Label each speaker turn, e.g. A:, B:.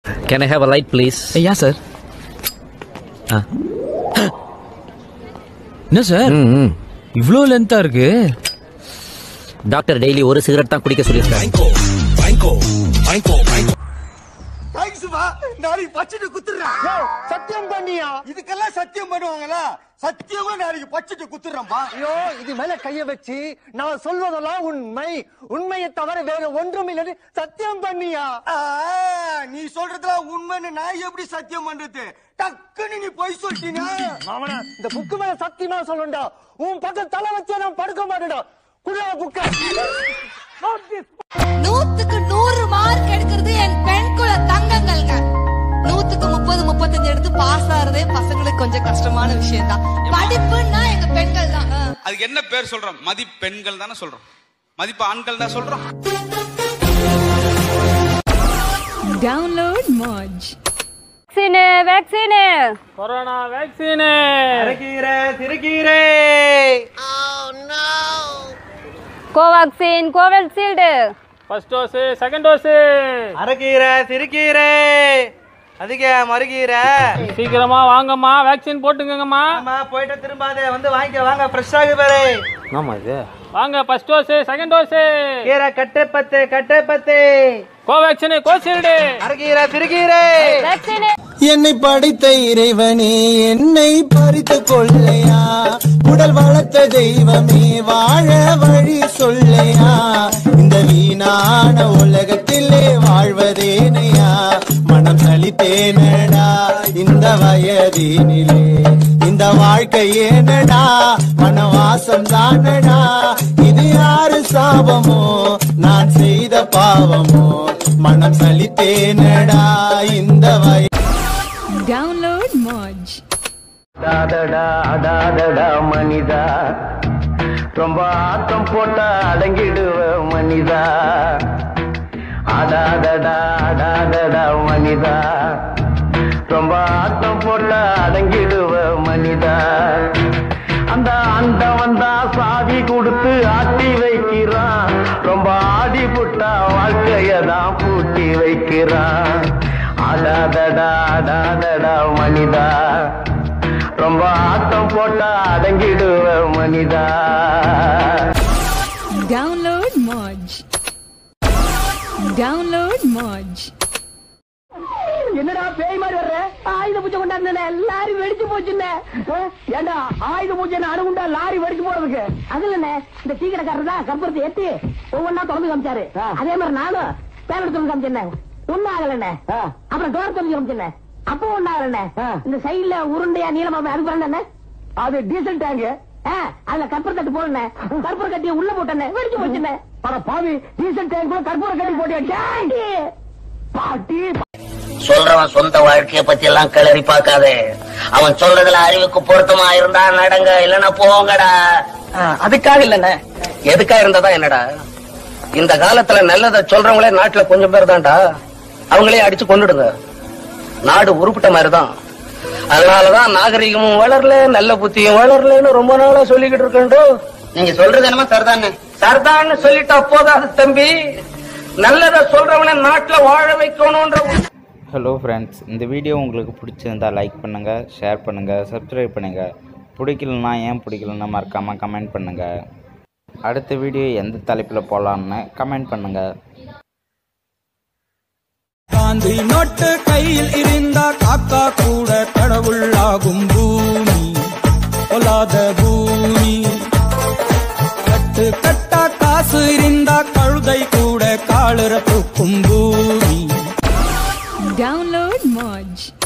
A: Can I have a light please
B: yeah sir
A: ஆ.
B: என்ன sir
A: ம் ம்.
B: இவ்வளோ லென்த்தா இருக்கு
A: டாக்டர் டெய்லி ஒரு சிகரெட் தான் குடிக்க சொல்லியிருக்காரு
C: தேங்க்ஸ்மா நாளைக்கு பச்சிட்டு குத்துறேன் சத்தியம் பண்ணியா இதுக்கெல்லாம் சத்தியம் பண்ணுவாங்களா சத்தியமா நாளைக்கு பச்சிட்டு குத்துறேன்பா ஐயோ இது மேல கைய வச்சு நான் சொல்வதெல்லாம் உண்மை உண்மையை தவிர வேற ஒன்றும் இல்லை சத்தியம் பண்ணியா நீ சொல்றதெல்லாம் உண்மைன்னு நான் எப்படி சத்தியம் பண்றது டக்குன்னு நீ பொய் சொல்லிட்டீனா மாமனா இந்த புக்கு மேல சத்தியமா சொல்லண்டா உன் பக்கம் தலை வச்சே நான் படுக்க மாட்டேடா குடியா புக்க
D: நூத்துக்கு நூறு மார்க் எடுக்கிறது என் பெண் குல தங்கங்கள்ங்க நூத்துக்கு முப்பது முப்பத்தஞ்சு எடுத்து பாஸ் ஆறதே பசங்களுக்கு கொஞ்சம் கஷ்டமான விஷயம் தான் படிப்புன்னா எங்க பெண்கள் தான் ஆ.
E: அதுக்கு என்ன பேர் சொல்றோம் மதிப்பெண்கள் தானே சொல்றோம் மதிப்பு ஆண்கள் தான் சொல்றோம்
F: Download Moj. Vaccine vaccine
G: corona vaccine
F: Covaxin Covishield
G: first dose second dose
H: அரைக்கீரை சிறுகீரை அதிக மறுகீரை
G: சீக்கிரமா வாங்கம்மா வேக்சின் போட்டுங்கம்மா
H: ஆமா போயிட்டு திரும்பாதே வந்து வாங்கிக்க வாங்க ஃப்ரெஷ்ஷாக பாரு
A: ஆமா இது
G: வாங்க ஃபர்ஸ்ட் டோஸ் செகண்ட் டோஸ்
H: கீரை கட்டு பத்து கட்டு பத்து
G: கோவேக்சின் கோஷீல்டு
H: அரைக்கீரை சிறுகீரை
F: வேக்சினு
C: என்னை படைத்த இறைவனே என்னை பறித்து கொள்ளையா உடல் வளர்த்த தெய்வமே வாழ வழி சொல்லையா இந்த வீணான உலகத்திலே வாழ்வதேனையா மனம் சலித்தேனடா இந்த வயதினிலே இந்த வாழ்க்கை ஏனடா மனவாசம் தானடா இது யாரு சாபமோ நான் செய்த பாவமோ மனம் சலித்தேனடா இந்த வய
F: Download Moj.
H: அடாதடா அடாதடா மனிதா ரொம்ப ஆட்டம் போட்டா அடங்கிடுவ மனிதா அடாதடா அடாதடா மனிதா ரொம்ப ஆட்டம் போட்டா அடங்கிடுவ மனிதா அந்த அந்த வந்தா சாவி கொடுத்து ஆட்டி வைக்கிறான் ரொம்ப ஆடி புட்டா வாழ்க்கைய தான் பூட்டி வைக்கிறான் அடாதடா அடாதடா மனிதா ரொம்ப ஆட்டம் போட்டா அடங்கிடுவ மனிதா
F: Download Moj. Download Moj.
H: என்னடா பேய் மாதிரி வர்ற ஆயுத பூஜை கொண்டாடுன லாரி வெடிச்சு போச்சுன்னு ஏண்டா ஆயுத பூஜை அணுகுண்டா லாரி வெடிச்சு போறதுக்கு அதுல என்ன இந்த டீ கடைக்காரர் தான் கற்பூரத்தை ஏத்தி ஒவ்வொன்னா திறந்து காமிச்சாரு அதே மாதிரி நானும் பேனர் திறந்து காமிச்சேன் ஒன்னும் ஆகலண்ணே அப்புறம் டோர் திறந்து காமிச்சேன் அப்போ ஒன்னும் ஆகலண்ணே இந்த சைடுல உருண்டையா நீளமா அது பண்ண அது டீசல் டேங்க் அதுல கற்பூர கட்டு போடுனே கற்பூர கட்டிய உள்ள போட்டேன் வெடிச்சு போச்சுண்ணே அட பாவி டீசல் டேங்க் கூட கற்பூர கட்டி போட்டியா பாட்டி
I: சொல்றவன் சொந்த வாழ்க்கைய பத்தி எல்லாம் கிளறி பார்க்காதே அவன் சொல்றதுல அறிவுக்கு பொருத்தமா இருந்தா நடங்க இல்லன்னா போங்கடா
H: அதுக்காக இல்லண்ணே
I: எதுக்கா இருந்ததா என்னடா இந்த காலத்துல நல்லத சொல்றவங்களே நாட்டுல கொஞ்சம் பேர் தான்டா அவங்களே அடிச்சு கொண்டுடுங்க நாடு உருப்பிட்ட மாதிரிதான் அதனாலதான் நாகரிகமும் வளரல நல்ல புத்தியும் வளரலன்னு ரொம்ப நாளா சொல்லிக்கிட்டு இருக்கேன் நீங்க சொல்றது என்னமா சரிதானே சரிதான்னு சொல்லிட்டா போதாது தம்பி நல்லத சொல்றவன நாட்டுல வாழ வைக்கணும்ன்ற
J: ஹலோ ஃப்ரெண்ட்ஸ் இந்த வீடியோ உங்களுக்கு பிடிச்சிருந்தா லைக் பண்ணுங்கள் ஷேர் பண்ணுங்கள் சப்ஸ்கிரைப் பண்ணுங்கள் பிடிக்கலனா ஏன் பிடிக்கலன்னா மறக்காமல் கமெண்ட் பண்ணுங்கள் அடுத்த வீடியோ எந்த தலைப்பில் போகலான்னு கமெண்ட் பண்ணுங்கள்
C: காந்தி நோட்டு கையில் இருந்தா காக்கா கூட கடவுளாகும் பூமி பொல்லாத பூமி கட்டு கட்டா காசு இருந்தா கழுதை கூட காலுற தூக்கும் பூமி
F: Download Moj.